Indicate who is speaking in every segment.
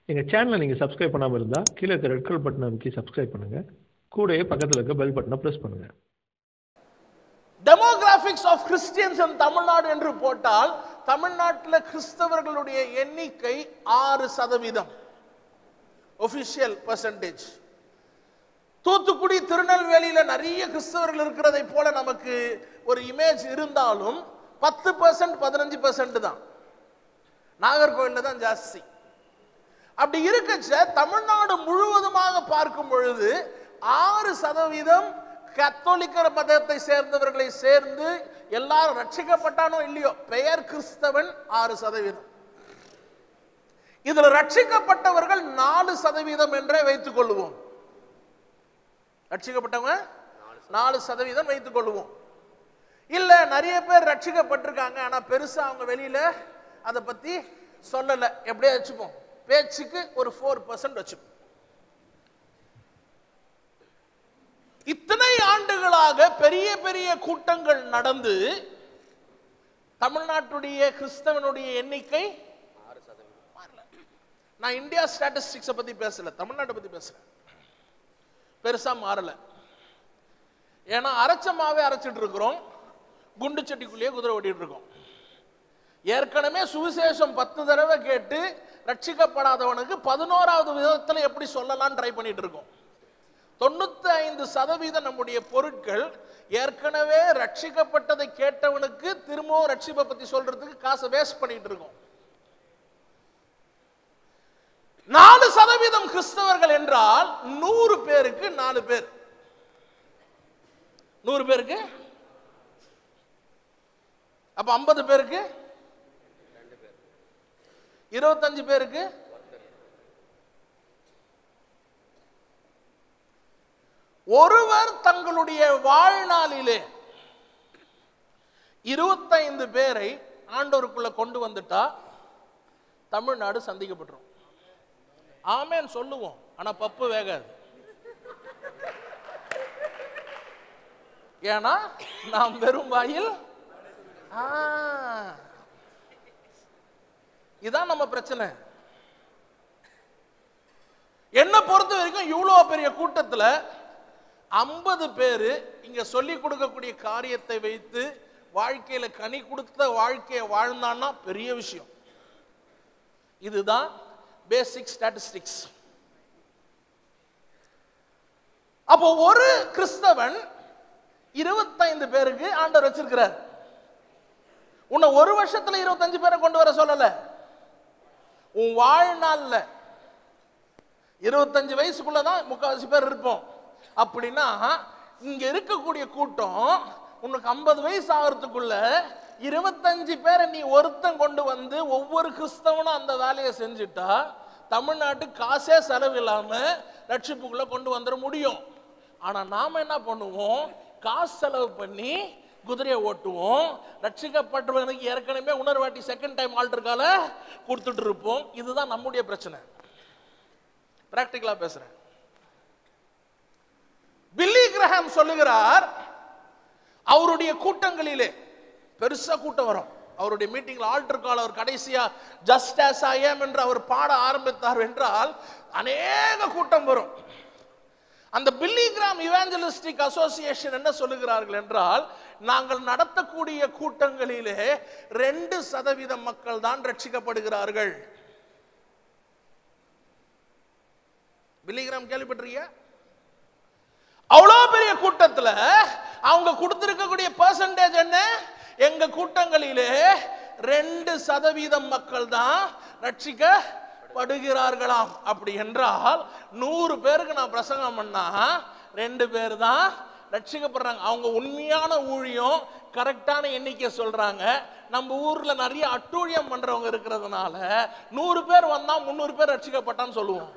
Speaker 1: எங்கள் சேனலை நீங்கள் சப்ஸ்கிரைப் பண்ணாமல் இருந்தால் கீழே இருக்க ரெட் கலர் பட்டனை அமைக்கி சப்ஸ்கிரைப் பண்ணுங்கள் கூடவே பக்கத்தில் இருக்க பெல் பட்டனை ப்ரெஸ் பண்ணுங்கள்
Speaker 2: demographics of Christians in Tamil Nadu என்று போட்டால் தமிழ்நாட்டில் கிறிஸ்தவர்களுடைய எண்ணிக்கை ஆறு சதவீதம் ஒபிஷியல் பர்சன்டேஜ் தூத்துக்குடி திருநெல்வேலியில நிறைய கிறிஸ்தவர்கள் இருக்கிறதை போல நமக்கு ஒரு இமேஜ் இருந்தாலும் பத்து பர்சன்ட் பதினஞ்சு பர்சன்ட் தான் நாகர்கோவில்ல தான் ஜாஸ்தி அப்படி இருக்கச்ச தமிழ்நாடு முழுவதுமாக பார்க்கும் பொழுது ஆறு சதவீதம் கத்தோலிக்க மதத்தை சேர்ந்தவர்களை சேர்ந்து எல்லாரும் ரட்சிக்கப்பட்டானோ இல்லையோ பெயர் கிறிஸ்தவன் ஆறு சதவீதம் இதுல ரட்சிக்கப்பட்டவர்கள் நாலு சதவீதம் என்றே வைத்துக் கொள்வோம் ரட்சிக்கப்பட்டவங்க நாலு சதவீதம் வைத்துக் கொள்வோம் இல்ல நிறைய பேர் ரட்சிக்கப்பட்டிருக்காங்க ஆனா பெருசா அவங்க வெளியில அதை பத்தி சொல்லல எப்படியே வச்சுப்போம் பேச்சுக்கு ஒரு ஃபோர் பர்சன்ட் வச்சுப்போம் இத்தனை ஆண்டுகளாக பெரிய பெரிய கூட்டங்கள் நடந்து தமிழ்நாட்டுடைய கிறிஸ்தவனுடைய எண்ணிக்கை மாறல. நான் இந்தியா ஸ்டாட்டிஸ்டிக்ஸை பத்தி பேசல தமிழ்நாட்டை பத்தி பேசுறேன் பெருசா மாறல ஏன்னா அரைச்ச மாவே அரைச்சிட்டு இருக்கிறோம் குண்டு சட்டிக்குள்ளேயே குதிரை ஓட்டிட்டு இருக்கோம் ஏற்கனவே சுவிசேஷம் பத்து தடவை கேட்டு ரட்சிக்கப்படாதவனுக்கு பதினோராவது விதத்துல எப்படி சொல்லலாம்னு ட்ரை பண்ணிட்டு இருக்கோம் தொண்ணூத்தி ஐந்து சதவீதம் நம்முடைய பொருட்கள் ஏற்கனவே ரட்சிக்கப்பட்டதை கேட்டவனுக்கு திரும்பவும் ரட்சிப்பை பத்தி சொல்றதுக்கு காசை வேஸ்ட் பண்ணிட்டு இருக்கோம் நாலு சதவீதம் கிறிஸ்தவர்கள் என்றால் நூறு பேருக்கு நாலு பேர் நூறு பேருக்கு அப்ப ஐம்பது பேருக்கு இருபத்தஞ்சு பேருக்கு ஒருவர் தங்களுடைய வாழ்நாளிலே இருபத்தைந்து பேரை ஆண்டோருக்குள்ள கொண்டு வந்துட்டா தமிழ்நாடு சந்திக்கப்பட்டுரும் ஆமேன் சொல்லுவோம் ஆனா பப்பு வேகாது ஏன்னா நாம் வெறும் வாயில் ஆ. இதான் நம்ம பிரச்சனை என்ன பொறுத்த வரைக்கும் இவ்வளோ பெரிய கூட்டத்துல ஐம்பது பேர் இங்க சொல்லி கொடுக்கக்கூடிய காரியத்தை வைத்து வாழ்க்கையில கனி கொடுத்த வாழ்க்கையை வாழ்ந்தான்னா பெரிய விஷயம் இதுதான் பேசிக் ஸ்டாட்டிஸ்டிக்ஸ் அப்போ ஒரு கிறிஸ்தவன் இருபத்தைந்து பேருக்கு ஆண்டவர் வச்சிருக்கிறார் உன்னை ஒரு வருஷத்துல இருபத்தஞ்சு பேரை கொண்டு வர சொல்லல உன் வாழ்நாள்ல இருபத்தஞ்சு வயசுக்குள்ளதான் முக்கால்வாசி பேர் இருப்போம் அப்படின்னா இங்க இருக்கக்கூடிய கூட்டம் உனக்கு ஐம்பது வயசு ஆகிறதுக்குள்ள இருபத்தஞ்சு பேரை நீ ஒருத்தன் கொண்டு வந்து ஒவ்வொரு கிறிஸ்தவனும் அந்த வேலையை செஞ்சுட்டா தமிழ்நாட்டுக்கு காசே செலவில்லாம ரட்சிப்புக்குள்ள கொண்டு வந்துட முடியும் ஆனா நாம என்ன பண்ணுவோம் காசு செலவு பண்ணி குதிரையை ஓட்டுவோம் ரட்சிக்கப்பட்டவனுக்கு ஏற்கனவே உணர்வாட்டி செகண்ட் டைம் ஆல்டர்கால கொடுத்துட்டு இருப்போம் இதுதான் நம்முடைய பிரச்சனை பிராக்டிக்கலா பேசுறேன் பில்லி கிரஹாம் சொல்லுகிறார் அவருடைய கூட்டங்களிலே பெருசா கூட்டம் வரும் அவருடைய மீட்டிங்ல ஆல்டர் கால் அவர் கடைசியா ஜஸ்ட் as I am என்று அவர் பாட ஆரம்பித்தார் என்றால் அநேக கூட்டம் வரும் அந்த பில்லிகிராம் இவாஞ்சலிஸ்டிக் அசோசியேஷன் என்ன சொல்லுகிறார்கள் என்றால் நாங்கள் நடத்தக்கூடிய கூட்டங்களிலே ரெண்டு சதவீதம் மக்கள் தான் ரட்சிக்கப்படுகிறார்கள் பில்லிகிராம் கேள்விப்பட்டிருக்கியா அவ்வளோ பெரிய கூட்டத்துல அவங்க கொடுத்திருக்கக்கூடிய பர்சன்டேஜ் என்ன எங்க கூட்டங்களிலே ரெண்டு சதவீதம் மக்கள் தான் ரட்சிக்கப்படுகிறார்களாம் அப்படி என்றால் நூறு பேருக்கு நான் பிரசங்கம் பண்ணா ரெண்டு பேர் தான் ரட்சிக்கப்படுறாங்க அவங்க உண்மையான ஊழியம் கரெக்டான எண்ணிக்கை சொல்றாங்க நம்ம ஊர்ல நிறைய அட்டூழியம் பண்றவங்க இருக்கிறதுனால நூறு பேர் வந்தா முந்நூறு பேர் ரட்சிக்கப்பட்டான்னு சொல்லுவோம்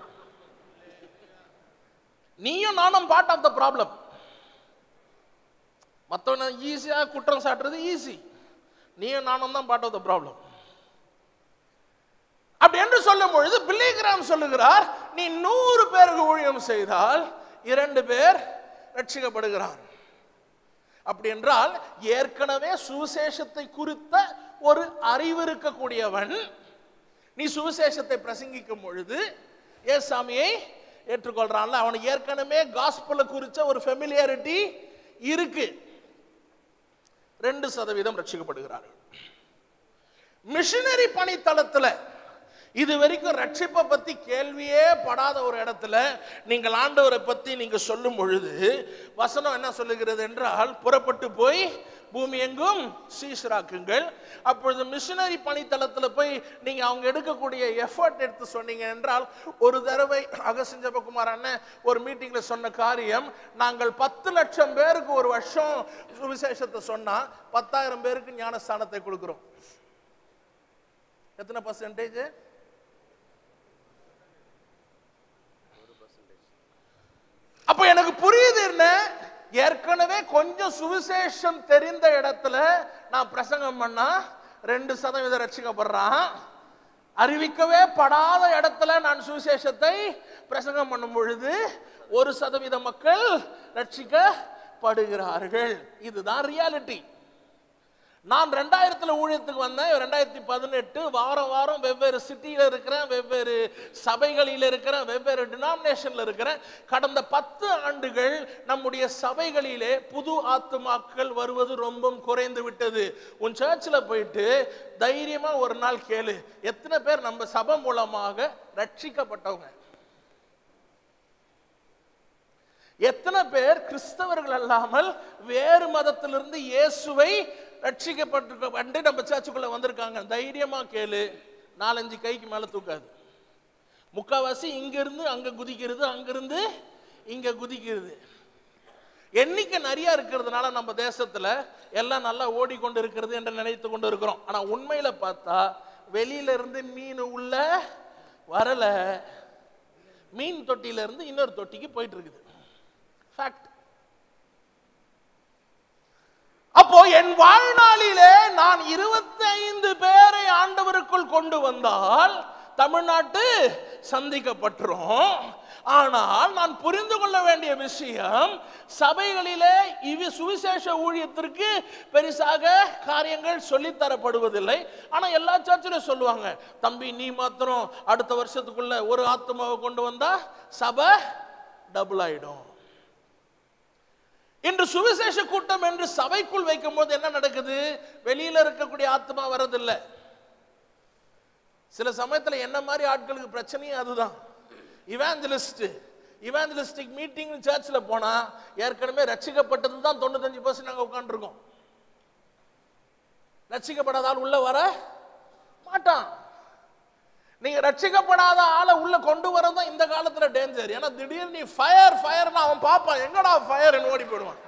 Speaker 2: நீயும் நானும் பார்ட் ஆஃப் த ப்ராப்ளம் மற்றவனை ஈஸியாக குற்றம் சாட்டுறது ஈஸி நீயும் நானும் தான் பார்ட் ஆஃப் த ப்ராப்ளம் அப்படி என்று சொல்லும் பொழுது பில்லிகிராம் சொல்லுகிறார் நீ நூறு பேருக்கு ஊழியம் செய்தால் இரண்டு பேர் ரட்சிக்கப்படுகிறான் அப்படி என்றால் ஏற்கனவே சுவிசேஷத்தை குறித்த ஒரு அறிவு இருக்கக்கூடியவன் நீ சுவிசேஷத்தை பிரசங்கிக்கும் பொழுது ஏசாமியை ஏற்றுக்கொள்றான்ல அவனுக்கு ஏற்கனவே காஸ்பலை குறிச்ச ஒரு ஃபெமிலியாரிட்டி இருக்கு ரெண்டு சதவீதம் ரட்சிக்கப்படுகிறார்கள் மிஷினரி பணித்தளத்துல இது வரைக்கும் ரட்சிப்பை பத்தி கேள்வியே படாத ஒரு இடத்துல நீங்கள் ஆண்டவரை பத்தி நீங்க சொல்லும் பொழுது வசனம் என்ன சொல்லுகிறது என்றால் புறப்பட்டு போய் பூமி எங்கும் சீசராக்குங்கள் அப்பொழுது மிஷினரி பணித்தளத்துல போய் நீங்க அவங்க எடுக்கக்கூடிய எஃபர்ட் எடுத்து சொன்னீங்க என்றால் ஒரு தடவை அகசின் ஜெபகுமார் அண்ணன் ஒரு மீட்டிங்ல சொன்ன காரியம் நாங்கள் பத்து லட்சம் பேருக்கு ஒரு வருஷம் சுவிசேஷத்தை சொன்னா பத்தாயிரம் பேருக்கு ஞானஸ்தானத்தை கொடுக்கிறோம் எத்தனை பர்சன்டேஜ் அப்ப எனக்கு புரியுது என்ன ஏற்கனவே கொஞ்சம் சுவிசேஷம் தெரிந்த இடத்துல நான் பிரசங்கம் பண்ணா ரெண்டு சதவீதம் ரட்சிக்கப்படுறான் அறிவிக்கவே படாத இடத்துல நான் சுவிசேஷத்தை பிரசங்கம் பண்ணும் பொழுது ஒரு சதவீத மக்கள் ரட்சிக்கப்படுகிறார்கள் இதுதான் ரியாலிட்டி நான் ரெண்டாயிரத்துல ஊழியத்துக்கு வந்தேன் ரெண்டாயிரத்தி பதினெட்டு வாரம் வாரம் வெவ்வேறு சிட்டியில இருக்கிறேன் வெவ்வேறு சபைகளில் இருக்கிறேன் வெவ்வேறு டினாமினேஷன்ல இருக்கிறேன் கடந்த பத்து ஆண்டுகள் நம்முடைய சபைகளிலே புது ஆத்துமாக்கள் வருவது ரொம்ப குறைந்து விட்டது உன் சர்ச்சில் போயிட்டு தைரியமா ஒரு நாள் கேளு எத்தனை பேர் நம்ம சபை மூலமாக ரட்சிக்கப்பட்டவங்க எத்தனை பேர் கிறிஸ்தவர்கள் அல்லாமல் வேறு மதத்திலிருந்து இயேசுவை ரட்சிக்கப்பட்டு நம்ம சர்ச்சுக்குள்ள வந்திருக்காங்க தைரியமா கேளு நாலஞ்சு கைக்கு மேல தூக்காது முக்காவாசி இங்கிருந்து அங்க குதிக்கிறது அங்கிருந்து இங்க குதிக்கிறது எண்ணிக்கை நிறைய இருக்கிறதுனால நம்ம தேசத்துல எல்லாம் நல்லா ஓடிக்கொண்டு இருக்கிறது என்று நினைத்து கொண்டு இருக்கிறோம் ஆனா உண்மையில பார்த்தா வெளியில இருந்து மீன் உள்ள வரல மீன் தொட்டியில இருந்து இன்னொரு தொட்டிக்கு போயிட்டு இருக்குது ஃபேக்ட் அப்போ என் வாழ்நாளிலே நான் இருபத்தைந்து பேரை ஆண்டவருக்குள் கொண்டு வந்தால் தமிழ்நாட்டு சந்திக்கப்பட்டுரும் ஆனால் நான் புரிந்து கொள்ள வேண்டிய விஷயம் சபைகளிலே இவி சுவிசேஷ ஊழியத்திற்கு பெரிசாக காரியங்கள் சொல்லித் தரப்படுவதில்லை ஆனா எல்லா சர்ச்சிலும் சொல்லுவாங்க தம்பி நீ மாத்திரம் அடுத்த வருஷத்துக்குள்ள ஒரு ஆத்மாவை கொண்டு வந்தா சபை டபுள் ஆயிடும் இன்று சுவிசேஷ கூட்டம் என்று சபைக்குள் வைக்கும் போது என்ன நடக்குது வெளியில இருக்கக்கூடிய ஆத்மா வரதில்லை சில சமயத்துல என்ன மாதிரி ஆட்களுக்கு பிரச்சனையே அதுதான் இவாஞ்சலிஸ்ட் இவாஞ்சலிஸ்டிக் மீட்டிங் சர்ச்சில் போனா ஏற்கனவே ரட்சிக்கப்பட்டது தான் தொண்ணூத்தஞ்சு பர்சன்ட் நாங்கள் உட்காந்துருக்கோம் ரட்சிக்கப்படாத ஆள் உள்ள வர மாட்டான் நீங்க ரட்சிக்கப்படாத ஆளை உள்ள கொண்டு வரதான் இந்த காலத்துல டேஞ்சர் ஏன்னா திடீர்னு நீ ஃபயர் ஃபயர்னு அவன் பார்ப்பான் எங்கடா ஃபயர்னு ஓடி போயிடுவான்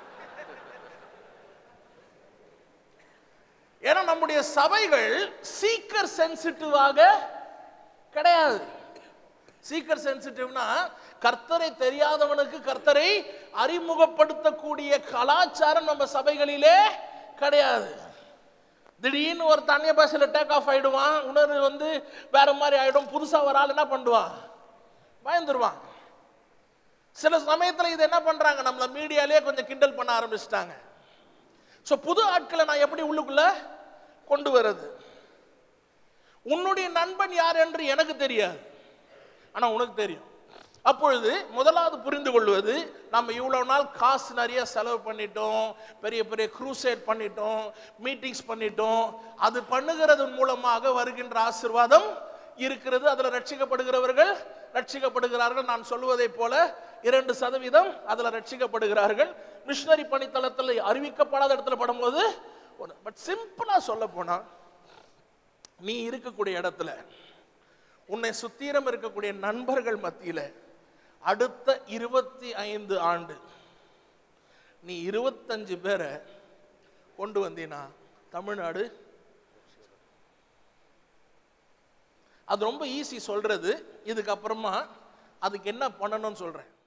Speaker 2: ஏன்னா நம்முடைய சபைகள் சீக்கர் சென்சிட்டிவாக கிடையாது சீக்கர் சென்சிட்டிவ்னா கர்த்தரை தெரியாதவனுக்கு கர்த்தரை அறிமுகப்படுத்தக்கூடிய கலாச்சாரம் நம்ம சபைகளிலே கிடையாது திடீர்னு ஒரு தண்ணிய பாஷையில டேக் ஆஃப் ஆயிடுவான் உணர்வு வந்து வேற மாதிரி ஆயிடும் புதுசா ஒரு ஆள் என்ன பண்ணுவான் பயந்துருவான் சில சமயத்துல இது என்ன பண்றாங்க நம்மள மீடியாலேயே கொஞ்சம் கிண்டல் பண்ண ஆரம்பிச்சிட்டாங்க ஸோ புது ஆட்களை நான் எப்படி உள்ளுக்குள்ள கொண்டு வர்றது உன்னுடைய நண்பன் யார் என்று எனக்கு தெரியாது ஆனா உனக்கு தெரியும் அப்பொழுது முதலாவது புரிந்து கொள்வது நம்ம இவ்வளவு நாள் காசு நிறைய செலவு பண்ணிட்டோம் பெரிய பெரிய க்ரூசேட் பண்ணிட்டோம் மீட்டிங்ஸ் பண்ணிட்டோம் அது பண்ணுகிறதன் மூலமாக வருகின்ற ஆசிர்வாதம் இருக்கிறது அதுல ரட்சிக்கப்படுகிறவர்கள் ரட்சிக்கப்படுகிறார்கள் நான் சொல்வதைப் போல இரண்டு சதவீதம் அதுல ரட்சிக்கப்படுகிறார்கள் மிஷினரி பணித்தளத்தில் அறிவிக்கப்படாத இடத்துல படும்போது பட் சிம்பிளா சொல்ல போனா நீ இருக்கக்கூடிய இடத்துல உன்னை சுத்தீரம் இருக்கக்கூடிய நண்பர்கள் மத்தியில அடுத்த இருபத்தி ஐந்து ஆண்டு நீ இருபத்தஞ்சு பேரை கொண்டு வந்தீனா தமிழ்நாடு அது ரொம்ப ஈஸி சொல்றது இதுக்கப்புறமா அதுக்கு என்ன பண்ணணும்னு சொல்றேன்